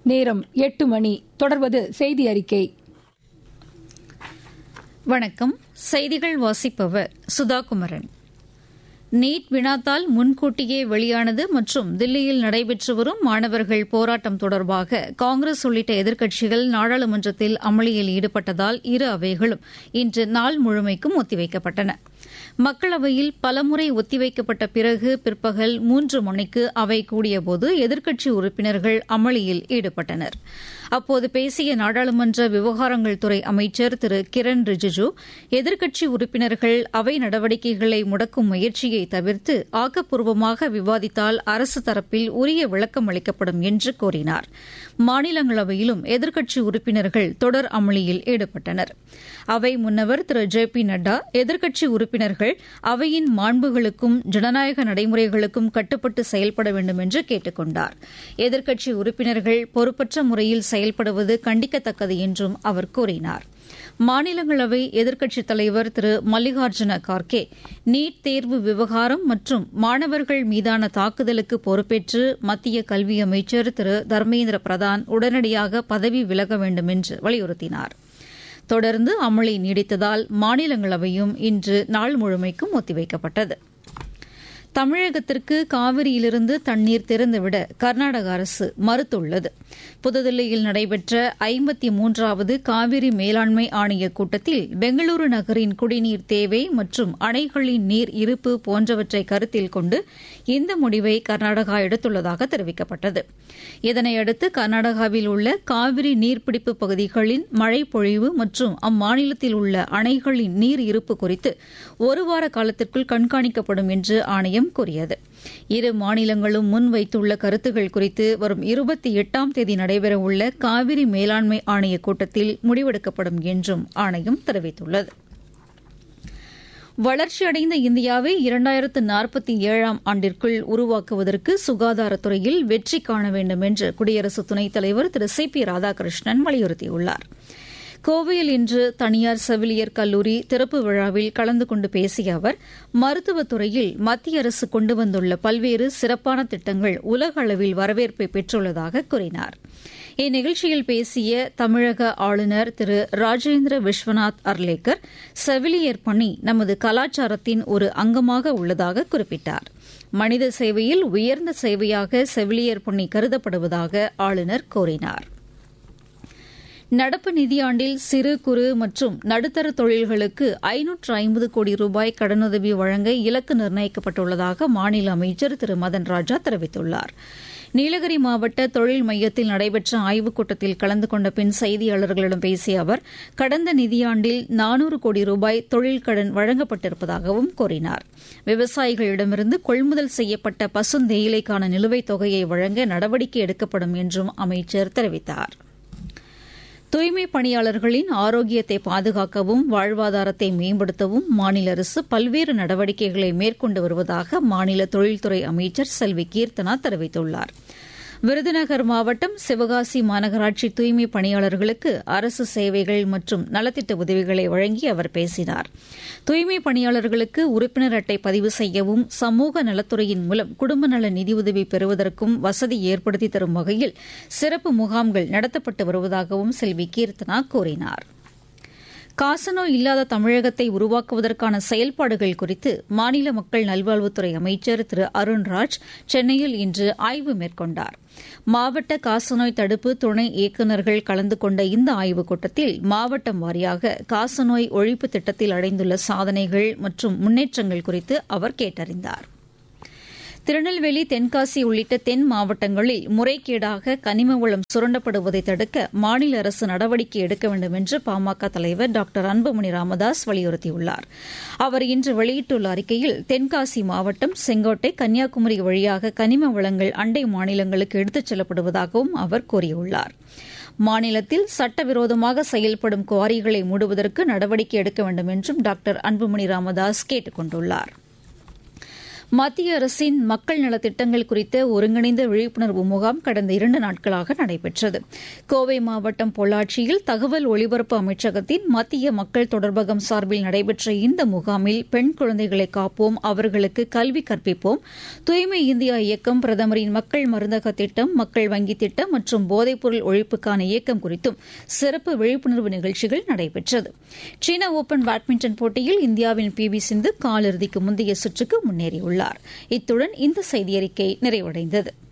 நேரம் எட்டு மணி தொடர்வது செய்தி அறிக்கை வணக்கம் செய்திகள் வாசிப்பவர் சுதாகுமரன் நீட் வினாத்தால் முன்கூட்டியே வெளியானது மற்றும் தில்லியில் நடைபெற்று வரும் மாணவர்கள் போராட்டம் தொடர்பாக காங்கிரஸ் உள்ளிட்ட எதிர்க்கட்சிகள் நாடாளுமன்றத்தில் அமளியில் ஈடுபட்டதால் இரு அவைகளும் இன்று நாள் முழுமைக்கும் ஒத்திவைக்கப்பட்டன மக்களவையில் பலமுறை ஒத்திவைக்கப்பட்ட பிறகு பிற்பகல் மூன்று மணிக்கு அவை கூடியபோது எதிர்க்கட்சி உறுப்பினர்கள் அமளியில் ஈடுபட்டனர் அப்போது பேசிய நாடாளுமன்ற விவகாரங்கள் துறை அமைச்சர் திரு கிரண் ரிஜிஜு எதிர்க்கட்சி உறுப்பினர்கள் அவை நடவடிக்கைகளை முடக்கும் முயற்சியை தவிர்த்து ஆக்கப்பூர்வமாக விவாதித்தால் அரசு தரப்பில் உரிய விளக்கம் அளிக்கப்படும் என்று கூறினார் மாநிலங்களவையிலும் எதிர்க்கட்சி உறுப்பினர்கள் தொடர் அமளியில் ஈடுபட்டனர் அவை முன்னவர் திரு ஜே பி நட்டா எதிர்க்கட்சி உறுப்பினர்கள் அவையின் மாண்புகளுக்கும் ஜனநாயக நடைமுறைகளுக்கும் கட்டுப்பட்டு செயல்பட வேண்டும் என்று கேட்டுக் கொண்டார் எதிர்க்கட்சி உறுப்பினர்கள் பொறுப்பற்ற முறையில் செயல்படுவது கண்டிக்கத்தக்கது என்றும் அவர் கூறினார் மாநிலங்களவை எதிர்க்கட்சித் தலைவர் திரு மல்லிகார்ஜுன கார்கே நீட் தேர்வு விவகாரம் மற்றும் மாணவர்கள் மீதான தாக்குதலுக்கு பொறுப்பேற்று மத்திய கல்வி அமைச்சர் திரு தர்மேந்திர பிரதான் உடனடியாக பதவி விலக வேண்டும் என்று வலியுறுத்தினார் தொடர்ந்து அமளி நீடித்ததால் மாநிலங்களவையும் இன்று நாள் முழுமைக்கும் ஒத்திவைக்கப்பட்டது தமிழகத்திற்கு காவிரியிலிருந்து தண்ணீர் திறந்துவிட கர்நாடக அரசு மறுத்துள்ளது புதுதில்லியில் நடைபெற்ற ஐம்பத்தி மூன்றாவது காவிரி மேலாண்மை ஆணைய கூட்டத்தில் பெங்களூரு நகரின் குடிநீர் தேவை மற்றும் அணைகளின் நீர் இருப்பு போன்றவற்றை கருத்தில் கொண்டு இந்த முடிவை கர்நாடகா எடுத்துள்ளதாக தெரிவிக்கப்பட்டது இதனையடுத்து கர்நாடகாவில் உள்ள காவிரி நீர்பிடிப்பு பகுதிகளின் மழை பொழிவு மற்றும் அம்மாநிலத்தில் உள்ள அணைகளின் நீர் இருப்பு குறித்து ஒருவார காலத்திற்குள் கண்காணிக்கப்படும் என்று ஆணையம் ஆணையம் கூறியது இரு மாநிலங்களும் முன்வைத்துள்ள கருத்துகள் குறித்து வரும் இருபத்தி எட்டாம் தேதி நடைபெறவுள்ள காவிரி மேலாண்மை ஆணைய கூட்டத்தில் முடிவெடுக்கப்படும் என்றும் ஆணையம் தெரிவித்துள்ளது வளர்ச்சியடைந்த இந்தியாவை இரண்டாயிரத்து நாற்பத்தி ஏழாம் ஆண்டிற்குள் உருவாக்குவதற்கு சுகாதாரத்துறையில் வெற்றி காண வேண்டும் என்று குடியரசு துணைத் தலைவர் திரு சி பி ராதாகிருஷ்ணன் வலியுறுத்தியுள்ளாா் கோவையில் இன்று தனியார் செவிலியர் கல்லூரி திறப்பு விழாவில் கலந்து கொண்டு பேசிய அவர் மருத்துவத்துறையில் மத்திய அரசு கொண்டு வந்துள்ள பல்வேறு சிறப்பான திட்டங்கள் உலக அளவில் வரவேற்பை பெற்றுள்ளதாக கூறினார் இந்நிகழ்ச்சியில் பேசிய தமிழக ஆளுநர் திரு ராஜேந்திர விஸ்வநாத் அர்லேக்கர் செவிலியர் பணி நமது கலாச்சாரத்தின் ஒரு அங்கமாக உள்ளதாக குறிப்பிட்டார் மனித சேவையில் உயர்ந்த சேவையாக செவிலியர் பணி கருதப்படுவதாக ஆளுநர் கூறினாா் நடப்பு நிதியாண்டில் சிறு குறு மற்றும் நடுத்தர தொழில்களுக்கு ஐநூற்று ஐம்பது கோடி ரூபாய் கடனுதவி வழங்க இலக்கு நிர்ணயிக்கப்பட்டுள்ளதாக மாநில அமைச்சர் திரு மதன் ராஜா தெரிவித்துள்ளார் நீலகிரி மாவட்ட தொழில் மையத்தில் நடைபெற்ற ஆய்வுக் கூட்டத்தில் கலந்து கொண்ட பின் செய்தியாளர்களிடம் பேசிய அவர் கடந்த நிதியாண்டில் நானூறு கோடி ரூபாய் தொழில் கடன் வழங்கப்பட்டிருப்பதாகவும் கூறினார் விவசாயிகளிடமிருந்து கொள்முதல் செய்யப்பட்ட பசுந்தேயிலைக்கான நிலுவைத் தொகையை வழங்க நடவடிக்கை எடுக்கப்படும் என்றும் அமைச்சர் தெரிவித்தாா் தூய்மை பணியாளர்களின் ஆரோக்கியத்தை பாதுகாக்கவும் வாழ்வாதாரத்தை மேம்படுத்தவும் மாநில அரசு பல்வேறு நடவடிக்கைகளை மேற்கொண்டு வருவதாக மாநில தொழில்துறை அமைச்சர் செல்வி கீர்த்தனா தெரிவித்துள்ளார் விருதுநகர் மாவட்டம் சிவகாசி மாநகராட்சி தூய்மை பணியாளர்களுக்கு அரசு சேவைகள் மற்றும் நலத்திட்ட உதவிகளை வழங்கி அவர் பேசினார் தூய்மை பணியாளர்களுக்கு உறுப்பினர் அட்டை பதிவு செய்யவும் சமூக நலத்துறையின் மூலம் குடும்ப நல நிதியுதவி பெறுவதற்கும் வசதி ஏற்படுத்தி தரும் வகையில் சிறப்பு முகாம்கள் நடத்தப்பட்டு வருவதாகவும் செல்வி கீர்த்தனா கூறினாா் காசநோய் இல்லாத தமிழகத்தை உருவாக்குவதற்கான செயல்பாடுகள் குறித்து மாநில மக்கள் நல்வாழ்வுத்துறை அமைச்சர் திரு அருண்ராஜ் சென்னையில் இன்று ஆய்வு மேற்கொண்டார் மாவட்ட காசநோய் தடுப்பு துணை இயக்குநர்கள் கலந்து கொண்ட இந்த ஆய்வுக் கூட்டத்தில் மாவட்டம் வாரியாக காசநோய் ஒழிப்பு திட்டத்தில் அடைந்துள்ள சாதனைகள் மற்றும் முன்னேற்றங்கள் குறித்து அவர் கேட்டறிந்தாா் திருநெல்வேலி தென்காசி உள்ளிட்ட தென் மாவட்டங்களில் முறைகேடாக கனிம வளம் சுரண்டப்படுவதை தடுக்க மாநில அரசு நடவடிக்கை எடுக்க வேண்டும் என்று பாமக தலைவர் டாக்டர் அன்புமணி ராமதாஸ் வலியுறுத்தியுள்ளார் அவர் இன்று வெளியிட்டுள்ள அறிக்கையில் தென்காசி மாவட்டம் செங்கோட்டை கன்னியாகுமரி வழியாக கனிம வளங்கள் அண்டை மாநிலங்களுக்கு எடுத்துச் செல்லப்படுவதாகவும் அவர் கூறியுள்ளார் மாநிலத்தில் சட்டவிரோதமாக செயல்படும் குவாரிகளை மூடுவதற்கு நடவடிக்கை எடுக்க வேண்டும் என்றும் டாக்டர் அன்புமணி ராமதாஸ் கேட்டுக் கொண்டுள்ளாா் மத்திய அரசின் மக்கள் நலத்திட்டங்கள் குறித்த ஒருங்கிணைந்த விழிப்புணர்வு முகாம் கடந்த இரண்டு நாட்களாக நடைபெற்றது கோவை மாவட்டம் பொள்ளாச்சியில் தகவல் ஒலிபரப்பு அமைச்சகத்தின் மத்திய மக்கள் தொடர்பகம் சார்பில் நடைபெற்ற இந்த முகாமில் பெண் குழந்தைகளை காப்போம் அவர்களுக்கு கல்வி கற்பிப்போம் தூய்மை இந்தியா இயக்கம் பிரதமரின் மக்கள் மருந்தக திட்டம் மக்கள் வங்கி திட்டம் மற்றும் போதைப்பொருள் ஒழிப்புக்கான இயக்கம் குறித்தும் சிறப்பு விழிப்புணர்வு நிகழ்ச்சிகள் நடைபெற்றது சீன ஓபன் பேட்மிண்டன் போட்டியில் இந்தியாவின் பி வி சிந்து காலிறுதிக்கு முந்தைய சுற்றுக்கு முன்னேறியுள்ளார் இத்துடன் இந்த செய்தியறிக்கை நிறைவடைந்தது